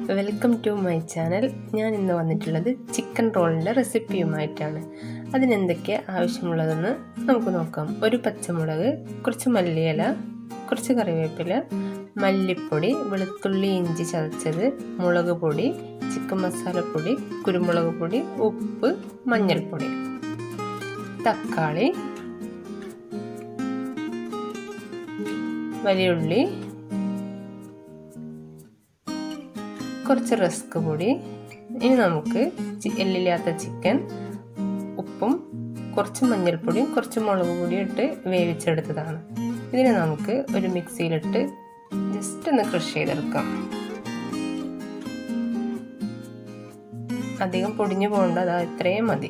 welcome to my channel ഞാൻ ഇന്ന് വന്നിട്ടുള്ളത് ചിക്കൻ റോളിൻ്റെ റെസിപ്പിയുമായിട്ടാണ് അതിനെന്തൊക്കെ ആവശ്യമുള്ളതെന്ന് നമുക്ക് നോക്കാം ഒരു പച്ചമുളക് കുറച്ച് മല്ലിയില കുറച്ച് കറിവേപ്പില മല്ലിപ്പൊടി വെളുത്തുള്ളി ഇഞ്ചി ചതച്ചത് മുളക് പൊടി ചിക്കൻ മസാലപ്പൊടി കുരുമുളക് പൊടി ഉപ്പ് മഞ്ഞൾപ്പൊടി തക്കാളി വലിയുള്ളി കുറച്ച് റസ്ക് പൊടി ഇനി നമുക്ക് എല്ലില്ലാത്ത ചിക്കൻ ഉപ്പും കുറച്ച് മഞ്ഞൾപ്പൊടിയും കുറച്ച് മുളക് പൊടിയും ഇട്ട് വേവിച്ചെടുത്തതാണ് ഇതിനെ നമുക്ക് ഒരു മിക്സിയിലിട്ട് ജസ്റ്റ് ഒന്ന് ക്രഷ് ചെയ്തെടുക്കാം അധികം പൊടിഞ്ഞു പോകണ്ട അതാ ഇത്രയും മതി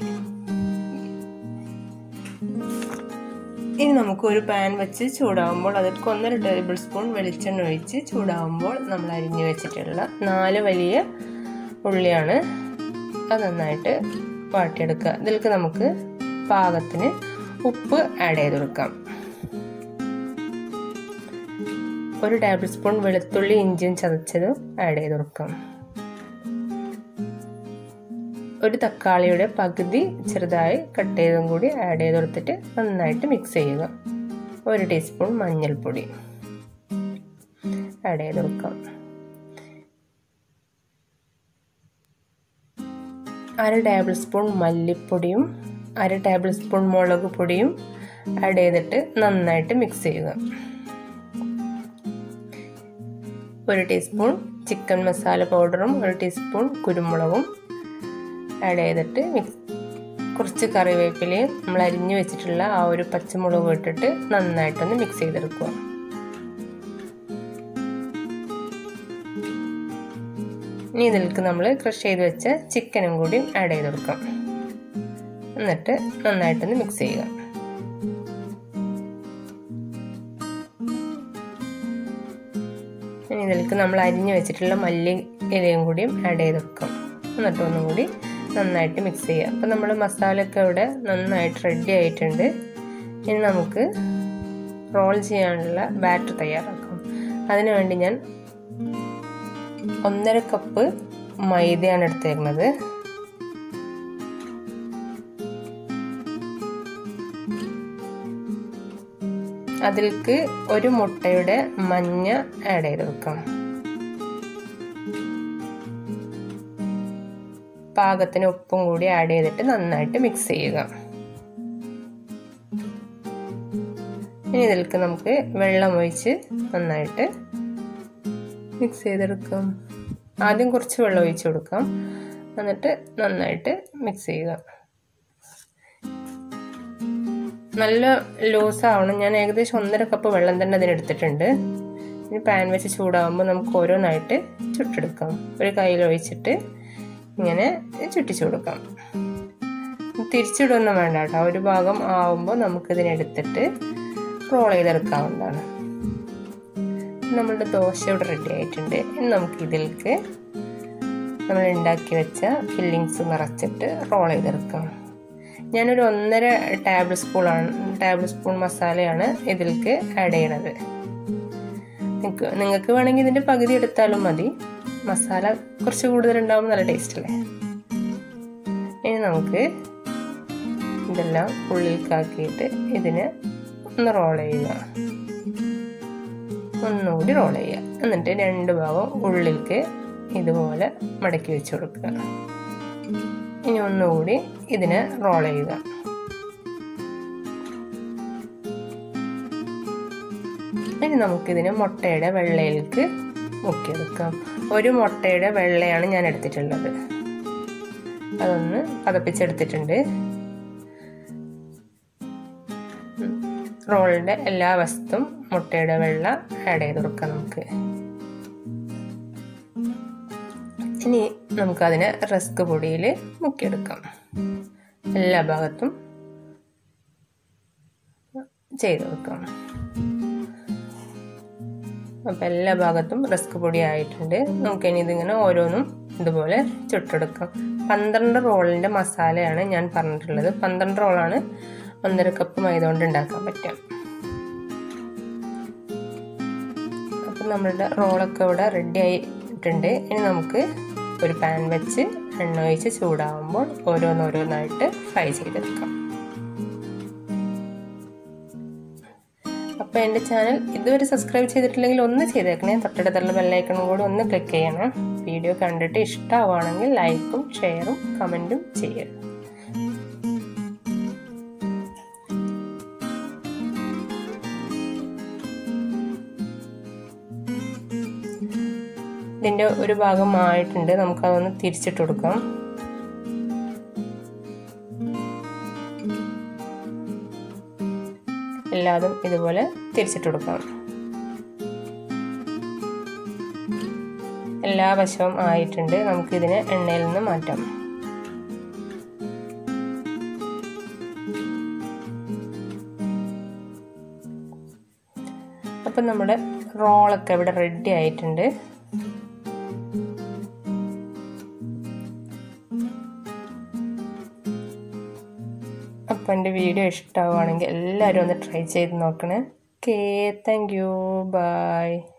ഇനി നമുക്ക് ഒരു പാൻ വെച്ച് ചൂടാവുമ്പോൾ അതിലേക്ക് ഒന്നര ടേബിൾ സ്പൂൺ വെളിച്ചെണ്ണ ഒഴിച്ച് ചൂടാവുമ്പോൾ നമ്മൾ അരിഞ്ഞു വെച്ചിട്ടുള്ള നാല് വലിയ ഉള്ളിയാണ് അത് നന്നായിട്ട് വാട്ടിയെടുക്കുക ഇതിലേക്ക് നമുക്ക് പാകത്തിന് ഉപ്പ് ആഡ് ചെയ്ത് കൊടുക്കാം ഒരു ടേബിൾ സ്പൂൺ വെളുത്തുള്ളി ഇഞ്ചിയും ചതച്ചതും ആഡ് ചെയ്ത് കൊടുക്കാം ഒരു തക്കാളിയുടെ പകുതി ചെറുതായി കട്ട് ചെയ്തും കൂടി ആഡ് ചെയ്ത് കൊടുത്തിട്ട് നന്നായിട്ട് മിക്സ് ചെയ്യുക ഒരു ടീസ്പൂൺ മഞ്ഞൾപ്പൊടി ആഡ് ചെയ്ത് കൊടുക്കാം അര ടേബിൾ സ്പൂൺ മല്ലിപ്പൊടിയും അര ടേബിൾ സ്പൂൺ മുളക് പൊടിയും ആഡ് ചെയ്തിട്ട് നന്നായിട്ട് മിക്സ് ചെയ്യുക ഒരു ടീസ്പൂൺ ചിക്കൻ മസാല പൗഡറും ഒരു ടീസ്പൂൺ കുരുമുളകും ആഡ് ചെയ്തിട്ട് മിക്സ് കുറച്ച് കറിവേപ്പിലയും നമ്മൾ അരിഞ്ഞു വെച്ചിട്ടുള്ള ആ ഒരു പച്ചമുളക് ഇട്ടിട്ട് നന്നായിട്ടൊന്ന് മിക്സ് ചെയ്തെടുക്കുക ഇനി ഇതിലേക്ക് നമ്മൾ ക്രഷ് ചെയ്ത് വെച്ച ചിക്കനും കൂടി ആഡ് ചെയ്ത് കൊടുക്കാം എന്നിട്ട് നന്നായിട്ടൊന്ന് മിക്സ് ചെയ്യുക ഇനി ഇതിലേക്ക് നമ്മൾ അരിഞ്ഞു വെച്ചിട്ടുള്ള മല്ലി ഇലയും കൂടിയും ആഡ് ചെയ്ത് കൊടുക്കാം എന്നിട്ട് ഒന്നും കൂടി നന്നായിട്ട് മിക്സ് ചെയ്യുക അപ്പം നമ്മൾ മസാലയൊക്കെ ഇവിടെ നന്നായിട്ട് റെഡി ആയിട്ടുണ്ട് ഇനി നമുക്ക് റോൾ ചെയ്യാനുള്ള ബാറ്റർ തയ്യാറാക്കാം അതിനു വേണ്ടി ഞാൻ ഒന്നര കപ്പ് മൈദയാണ് എടുത്തേക്കുന്നത് അതിലേക്ക് ഒരു മുട്ടയുടെ മഞ്ഞ ആഡ് ചെയ്ത് കൊടുക്കാം പാകത്തിന് ഉപ്പും കൂടി ആഡ് ചെയ്തിട്ട് നന്നായിട്ട് മിക്സ് ചെയ്യുക ഇനി ഇതിലേക്ക് നമുക്ക് വെള്ളം ഒഴിച്ച് നന്നായിട്ട് മിക്സ് ചെയ്തെടുക്കാം ആദ്യം കുറച്ച് വെള്ളം ഒഴിച്ച് കൊടുക്കാം എന്നിട്ട് നന്നായിട്ട് മിക്സ് ചെയ്യുക നല്ല ലൂസ് ആവണം ഞാൻ ഏകദേശം ഒന്നര കപ്പ് വെള്ളം തന്നെ അതിനെടുത്തിട്ടുണ്ട് ഇനി പാൻ വെച്ച് ചൂടാകുമ്പോൾ നമുക്ക് ഓരോന്നായിട്ട് ചുട്ടെടുക്കാം ഒരു കയ്യിൽ ഒഴിച്ചിട്ട് ഇങ്ങനെ ചുറ്റിച്ചു കൊടുക്കാം തിരിച്ചിടൊന്നും വേണ്ട കേട്ടോ ഒരു ഭാഗം ആവുമ്പോൾ നമുക്കിതിനെടുത്തിട്ട് റോൾ ചെയ്തെടുക്കാവുന്നതാണ് നമ്മളുടെ ദോശ ഇവിടെ റെഡി ആയിട്ടുണ്ട് ഇനി നമുക്ക് ഇതിലേക്ക് നമ്മൾ ഉണ്ടാക്കി വെച്ച ഫില്ലിങ്സ് നിറച്ചിട്ട് റോൾ ചെയ്തെടുക്കാം ഞാനൊരു ഒന്നര ടേബിൾ സ്പൂണാണ് ടേബിൾ സ്പൂൺ മസാലയാണ് ഇതിലേക്ക് ആഡ് ചെയ്യണത് നിങ്ങൾക്ക് നിങ്ങൾക്ക് വേണമെങ്കിൽ ഇതിൻ്റെ പകുതി എടുത്താലും മതി മസാല കുറച്ച് കൂടുതൽ ഉണ്ടാകുമ്പോൾ നല്ല ടേസ്റ്റ് അല്ലേ ഇനി നമുക്ക് ഇതെല്ലാം ഉള്ളിലേക്കാക്കിയിട്ട് ഇതിനെ ഒന്ന് റോൾ ചെയ്യുക ഒന്നുകൂടി റോൾ ചെയ്യുക എന്നിട്ട് രണ്ട് ഭാഗം ഉള്ളിലേക്ക് ഇതുപോലെ മടക്കി വെച്ച് കൊടുക്കുക ഇനി ഒന്നുകൂടി ഇതിനെ റോൾ ചെയ്യുക ഇനി നമുക്കിതിനെ മുട്ടയുടെ വെള്ളയിലേക്ക് മുക്കിയെടുക്കാം ഒരു മുട്ടയുടെ വെള്ളയാണ് ഞാൻ എടുത്തിട്ടുള്ളത് അതൊന്ന് പതപ്പിച്ചെടുത്തിട്ടുണ്ട് റോളിൻ്റെ എല്ലാ വസ്തും മുട്ടയുടെ വെള്ള ആഡ് ചെയ്ത് കൊടുക്കാം നമുക്ക് ഇനി നമുക്കതിനെ റസ്ക് പൊടിയിൽ മുക്കിയെടുക്കാം എല്ലാ ഭാഗത്തും ചെയ്ത് കൊടുക്കാം അപ്പം എല്ലാ ഭാഗത്തും റസ്ക് പൊടി ആയിട്ടുണ്ട് നമുക്കിനി ഇതിങ്ങനെ ഓരോന്നും ഇതുപോലെ ചുട്ടെടുക്കാം പന്ത്രണ്ട് റോളിൻ്റെ മസാലയാണ് ഞാൻ പറഞ്ഞിട്ടുള്ളത് പന്ത്രണ്ട് റോളാണ് ഒന്നര കപ്പ് മൈദ കൊണ്ട് ഉണ്ടാക്കാൻ പറ്റുക അപ്പം നമ്മളുടെ റോളൊക്കെ ഇവിടെ റെഡിയായി ഇട്ടിട്ടുണ്ട് ഇനി നമുക്ക് ഒരു പാൻ വെച്ച് എണ്ണ ഒഴിച്ച് ചൂടാവുമ്പോൾ ഓരോന്നോരോന്നായിട്ട് ഫ്രൈ ചെയ്തെടുക്കാം അപ്പോൾ എൻ്റെ ചാനൽ ഇതുവരെ സബ്സ്ക്രൈബ് ചെയ്തിട്ടില്ലെങ്കിൽ ഒന്ന് ചെയ്തേക്കണേ തൊട്ടടുത്തുള്ള ബെല്ലൈക്കണും കൂടി ഒന്ന് ക്ലിക്ക് ചെയ്യണം വീഡിയോ കണ്ടിട്ട് ഇഷ്ടമാവുകയാണെങ്കിൽ ലൈക്കും ഷെയറും കമൻറ്റും ചെയ്യണം ഇതിൻ്റെ ഒരു ഭാഗം ആയിട്ടുണ്ട് നമുക്കതൊന്ന് തിരിച്ചിട്ട് കൊടുക്കാം എല്ലാതും ഇതുപോലെ തിരിച്ചിട്ട് കൊടുക്കാം എല്ലാ വശവും ആയിട്ടുണ്ട് നമുക്കിതിനെ എണ്ണയിൽ നിന്ന് മാറ്റാം അപ്പം നമ്മുടെ റോളൊക്കെ ഇവിടെ റെഡി ആയിട്ടുണ്ട് അപ്പോൾ എൻ്റെ വീഡിയോ ഇഷ്ടമാവുകയാണെങ്കിൽ എല്ലാവരും ഒന്ന് ട്രൈ ചെയ്ത് നോക്കണേ ഓക്കേ താങ്ക് യു ബൈ